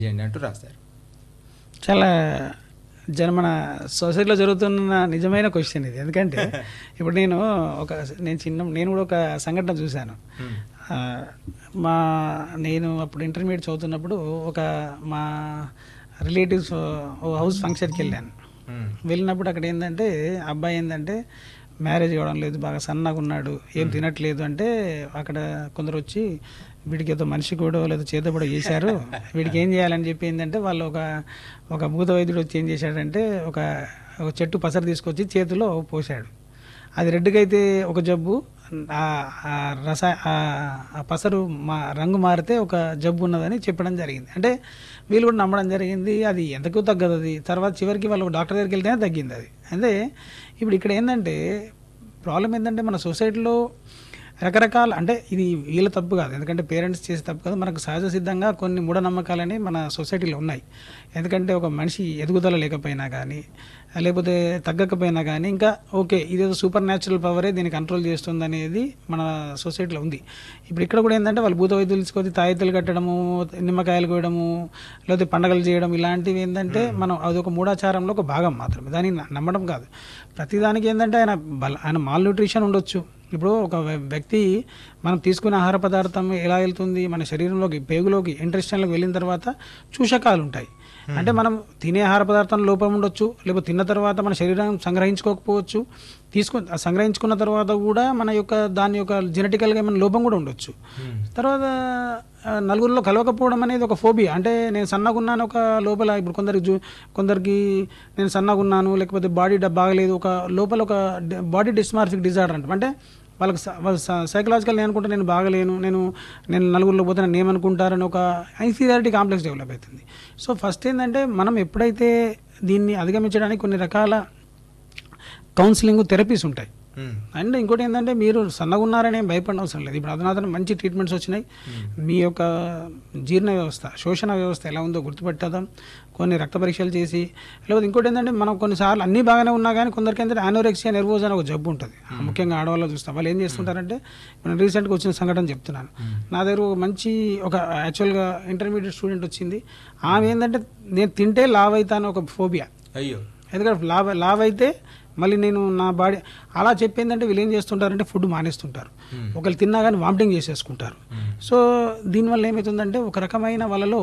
చేయండి అంటూ రాశారు చాలా జన మన సొసైటీలో జరుగుతున్న నిజమైన క్వశ్చన్ ఇది ఎందుకంటే ఇప్పుడు నేను ఒక నేను చిన్న నేను కూడా ఒక సంఘటన చూశాను మ్మ్. ఆ, మా నేను అప్పుడు ఇంటర్మీడియట్ చదువుతున్నప్పుడు ఒక మా రిలేటివ్స్ ఓ హౌస్ ఫంక్షన్కి వెళ్ళాను మ్మ్. వెళ్ళినప్పుడు అక్కడ ఏంటంటే అబ్బాయి ఏంటంటే మ్యారేజ్ అవ్వడం లేదు బాగా సన్నగా ఉన్నాడు ఏం తినట్లేదు అంటే అక్కడ కొందరు వచ్చి వీడికి ఏదో మనిషి కూడా లేదో చేత కూడా చేశారు వీడికి ఏం చేయాలని చెప్పి ఏంటంటే వాళ్ళు ఒక ఒక భూత వైద్యుడు వచ్చి ఏం చేశాడంటే ఒక ఒక చెట్టు పసరు తీసుకొచ్చి చేతిలో పోశాడు అది రెడ్గా అయితే ఒక జబ్బు ఆ ఆ రస ఆ- ఆ పసరు మా రంగు మారితే ఒక జబ్బు ఉన్నదని చెప్పడం జరిగింది అంటే వీళ్ళు కూడా నమ్మడం జరిగింది అది ఎంతకు తగ్గదు అది తర్వాత చివరికి వాళ్ళు ఒక డాక్టర్ దగ్గరికి వెళ్తేనే తగ్గింది అది అంటే ఇప్పుడు ఇక్కడ ఏంటంటే ప్రాబ్లం ఏంటంటే మన సొసైటీలో రకరకాల అంటే ఇది వీళ్ళ తప్పు కాదు ఎందుకంటే పేరెంట్స్ చేసే తప్పు కాదు మనకు సహజ సిద్ధంగా కొన్ని మూఢనమ్మకాలని మన సొసైటీలో ఉన్నాయి ఎందుకంటే ఒక మనిషి ఎదుగుదల లేకపోయినా కానీ లేకపోతే తగ్గకపోయినా కానీ ఇంకా ఓకే ఇదేదో సూపర్ న్యాచురల్ పవరే దీన్ని కంట్రోల్ చేస్తుంది అనేది మన సొసైటీలో ఉంది ఇప్పుడు ఇక్కడ కూడా ఏంటంటే వాళ్ళు భూత వైద్యులు తీసుకొచ్చి తాయెత్తులు కట్టడము నిమ్మకాయలు కోయడము లేకపోతే పండగలు చేయడం ఇలాంటివి ఏంటంటే మనం అదొక మూఢాచారంలో ఒక భాగం మాత్రమే దాన్ని న- నమ్మడం కాదు ప్రతిదానికి ఏంటంటే ఆయన బల ఆయన మాల్ న్యూట్రిషన్ ఉండొచ్చు ఇప్పుడు ఒక వ్య- వ్యక్తి మనం తీసుకునే ఆహార పదార్థం ఎలా వెళ్తుంది మన శరీరంలోకి పేగులోకి ఇంట్రెస్టైన్లోకి వెళ్ళిన తర్వాత చూషకాలు ఉంటాయి అంటే మనం తినే ఆహార పదార్థం లోపం ఉండొచ్చు లేకపోతే తిన్న తర్వాత మన శరీరం సంగ్రహించుకోకపోవచ్చు తీసుకు ఆ సంగ్రహించుకున్న తర్వాత కూడా మన యొక్క దాని యొక్క జెనెటికల్గా ఏమైనా లోపం కూడా ఉండొచ్చు మ్మ్. తర్వాత ఆ, నలుగురిలో కలవకపోవడం అనేది ఒక ఫోబియా అంటే నేను సన్నగా ఉన్నాను ఒక లోపల ఇప్పుడు కొందరికి జూ కొందరికి నేను సన్నగా ఉన్నాను లేకపోతే బాడీ డ- బాగలేదు ఒక లోపల ఒక బాడీ డిస్మార్ఫిక్ డిజార్డర్ అంటాం అంటే వాళ్ళకి స- వాళ్ళ సైకలాజికల్ నేను అనుకుంటే నేను బాగలేను నేను నేను నలుగురిలో పోతే నన్ను ఏమనుకుంటారని ఒక ఇన్ఫీరియారిటీ కాంప్లెక్స్ డెవలప్ అవుతుంది సో ఫస్ట్ ఏంటంటే మనం ఎప్పుడైతే దీన్ని అధిగమించడానికి కొన్ని రకాల కౌన్సిలింగ్ థెరపీస్ ఉంటాయి మ్మ్. అండ్ ఇంకోటి ఏంటంటే మీరు సన్నగా ఉన్నారని ఏం భయపడిన అవసరం లేదు ఇప్పుడు అధునాతన మంచి ట్రీట్మెంట్స్ వచ్చినాయి మీ యొక్క జీర్ణ వ్యవస్థ శోషణ వ్యవస్థ ఎలా ఉందో గుర్తుపెట్టడం కొన్ని రక్త పరీక్షలు చేసి లేకపోతే ఇంకోటి ఏంటంటే మనం కొన్నిసార్లు అన్నీ బాగానే ఉన్నా కానీ కొందరికి ఏంటంటే ఆనోరెక్సియా నెర్వోజ్ అని ఒక జబ్బు ఉంటుంది ముఖ్యంగా ఆడవాళ్ళు చూస్తాం వాళ్ళు ఏం చేస్తుంటారంటే నేను రీసెంట్గా వచ్చిన సంఘటన చెప్తున్నాను నా దగ్గర ఒక మంచి ఒక యాక్చువల్గా ఇంటర్మీడియట్ స్టూడెంట్ వచ్చింది ఆమె ఏంటంటే నేను తింటే లావ్ అవుతాను ఒక ఫోబియా అయ్యో ఎందుకంటే లావ్ లావ్ అయితే మళ్ళీ నేను నా బాడీ అలా చెప్పేందంటే వీళ్ళు ఏం చేస్తుంటారంటే ఫుడ్ మానేస్తుంటారు ఒకళ్ళు తిన్నా కానీ వామిటింగ్ చేసేసుకుంటారు సో దీనివల్ల ఏమవుతుందంటే ఒక రకమైన వాళ్ళలో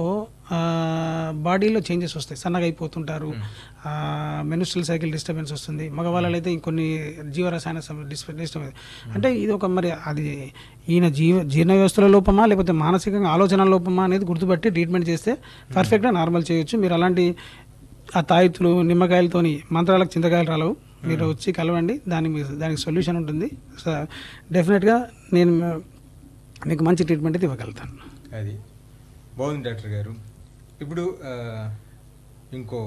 బాడీలో చేంజెస్ వస్తాయి సన్నగా అయిపోతుంటారు మెనుస్ట్రల్ సైకిల్ డిస్టర్బెన్స్ వస్తుంది మగవాళ్ళలో అయితే ఇంకొన్ని జీవరసాయన డిస్టర్బెన్స్ అంటే ఇది ఒక మరి అది ఈయన జీవ జీర్ణ వ్యవస్థల లోపమా లేకపోతే మానసికంగా ఆలోచన లోపమా అనేది గుర్తుపట్టి ట్రీట్మెంట్ చేస్తే పర్ఫెక్ట్గా నార్మల్ చేయొచ్చు మీరు అలాంటి ఆ తాయితులు నిమ్మకాయలతోని మంత్రాలకు చింతకాయలు రాలవు మీరు వచ్చి కలవండి దాని మీ- దానికి సొల్యూషన్ ఉంటుంది సో డెఫినెట్గా నేను మీకు మంచి ట్రీట్మెంట్ అయితే ఇవ్వగలుగుతాను అది బాగుంది డాక్టర్ గారు ఇప్పుడు ఆ, ఇంకో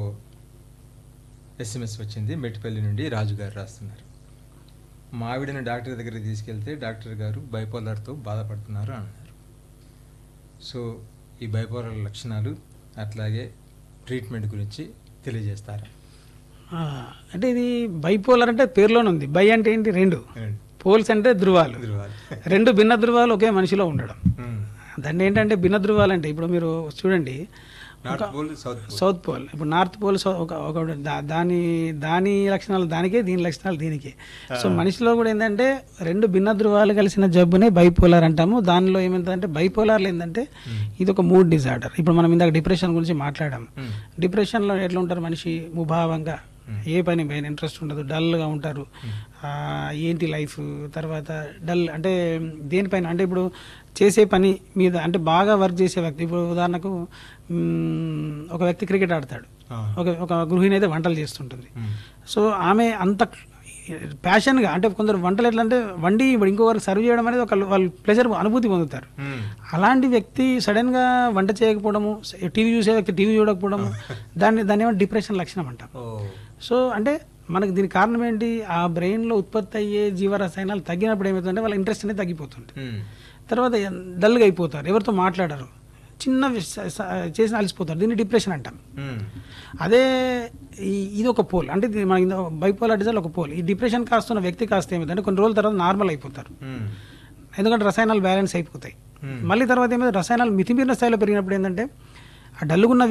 ఎస్ఎంఎస్ వచ్చింది మెట్టిపల్లి నుండి రాజు గారు రాస్తున్నారు మా ఆవిడని డాక్టర్ దగ్గరికి తీసుకెళ్తే డాక్టర్ గారు బైపోలర్తో బాధపడుతున్నారు అన్నారు సో ఈ బైపోలర్ లక్షణాలు అట్లాగే ట్రీట్మెంట్ గురించి తెలియజేస్తారా ఆ, అంటే ఇది బైపోలర్ అంటే పేరులోనే ఉంది బై అంటే ఏంటి రెండు రండి. పోల్స్ అంటే ధృవాలు ధృవాలు. రెండు భిన్న ధృవాలు ఒకే మనిషిలో ఉండడం మ్మ్. దాన్ని ఏంటంటే భిన్న ధృవాలు అంటే ఇప్పుడు మీరు చూడండి north pole south pole south pole ఇప్పుడు నార్త్ పోల్ సౌ- ఒక ఒక దా- దాని దాని లక్షణాలు దానికే దీని లక్షణాలు దీనికే సో మనిషిలో కూడా ఏంటంటే రెండు భిన్న ధృవాలు కలిసిన జబ్బునే బైపోలార్ అంటాము దానిలో ఏమైందంటే బైపోలార్లో ఏంటంటే ఇది ఒక మూడ్ డిజార్డర్ ఇప్పుడు మనం ఇందాక డిప్రెషన్ గురించి మాట్లాడాము మ్మ్. డిప్రెషన్లో ఎట్లా ఉంటారు మనిషి ముభావంగా ఏ పని పైన ఇంట్రెస్ట్ ఉండదు డల్గా ఉంటారు ఆ, ఏంటి లైఫ్ తర్వాత డల్ అంటే దేనిపైన అంటే ఇప్పుడు చేసే పని మీద అంటే బాగా వర్క్ చేసే వ్యక్తి ఇప్పుడు ఉదాహరణకు మ్, ఒక వ్యక్తి క్రికెట్ ఆడతాడు ఆ. ఒక ఒక గృహిణి అయితే వంటలు చేస్తుంటుంది మ్మ్. సో ఆమె అంత ప్యాషన్గా అంటే కొందరు వంటలు ఎట్లా అంటే వండి ఇప్పుడు ఇంకొకరికి సర్వ్ చేయడం అనేది ఒక వాళ్ళు ప్లెజర్ అనుభూతి పొందుతారు మ్మ్. అలాంటి వ్యక్తి సడన్గా వంట చేయకపోవడము టీవీ చూసే వ్యక్తి టీవీ చూడకపోవడము దాన్ని దాన్ని ఏమో డిప్రెషన్ లక్షణం అంటాం ఓ సో అంటే మనకి దీనికి కారణం ఏంటి ఆ బ్రెయిన్లో ఉత్పత్తి అయ్యే జీవరసాయనాలు తగ్గినప్పుడు ఏమవుతుందంటే వాళ్ళ ఇంట్రెస్ట్ అనేది తగ్గిపోతుంది మ్మ్. తర్వాత డల్గా అయిపోతారు ఎవరితో మాట్లాడరు చిన్న విష- స- చేసిన అలసిపోతారు దీన్ని డిప్రెషన్ అంటాం మ్మ్. అదే ఈ- ఇది ఒక పోల్ అంటే ఇది మన బైపోలార్ డిజాల్ ఒక పోల్ ఈ డిప్రెషన్ కాస్తున్న వ్యక్తి కాస్త ఏమవుతుందంటే కొన్ని రోజుల తర్వాత నార్మల్ అయిపోతారు మ్మ్. ఎందుకంటే రసాయనాలు బ్యాలెన్స్ అయిపోతాయి Hmm. మళ్ళీ తర్వాత ఏమైతే రసాయనాలు మితిమీరిన స్థాయిలో పెరిగినప్పుడు ఏంటంటే ఆ డల్లుగున్న